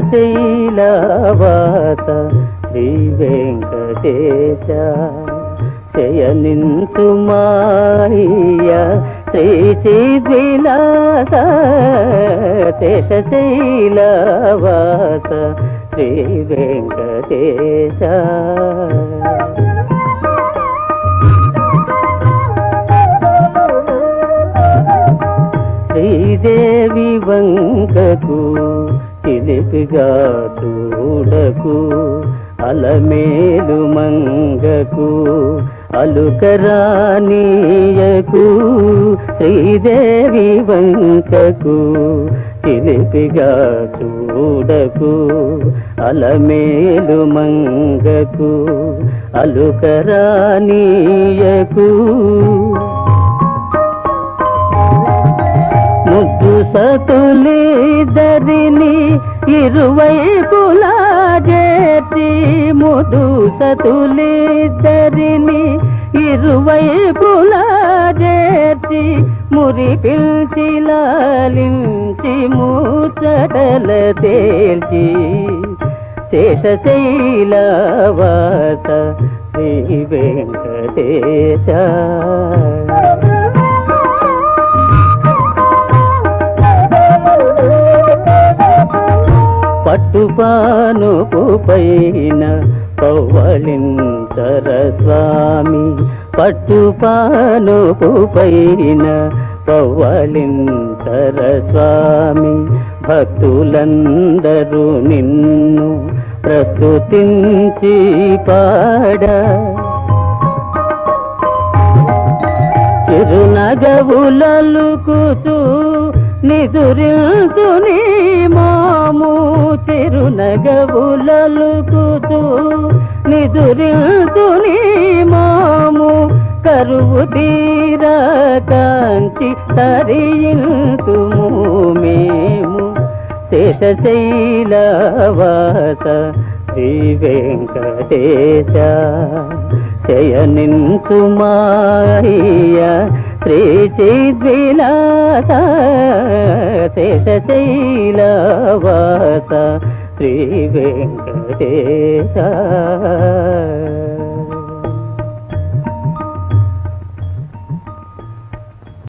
శేషశైలవాస శ్రీ వెంకటేశ శయనింతు మాయ శ్రీ చిద్విలాస శేషశైలవాస శ్రీ వెంకటేశ శ్రీదేవి వంకకు చిలిపిగా చూడకు అలమేలు మంగకు అలుకరానీయకు శ్రీదేవి వంకకు చిలిపిగా చూడకు అలమేలు మంగకు అలుకరానీయకు ముద్దు సతులిద్దరిని ఇరువైపులా చేర్చి ముదు సతులిద్దరిని ఇరువైపులా చేర్చి మురి పిలిచి లాలించి మూచటల తేల్చి శేషశైలవాస శ్రీ వెంకటేశ పట్టుపానుపు పైన పవ్వళింతర స్వామి పట్టుపానుపు పైన పవ్వళింతర స్వామి భక్తులందరూ నిన్ను ప్రస్తుతించి పాడ చిరునగవులలుకుతూ నిదురించు నీ మాము చిరునగవులలుకుతూ నిదురించు నీ మాము కరువు తీరా కాంచి తరియింతుము మేము శేషశైలవాస శ్రీ వెంకటేశ శయనించు మాయ శ్రీ చిద్విలాస శేషశైలవాస శ్రీ వెంకటేశ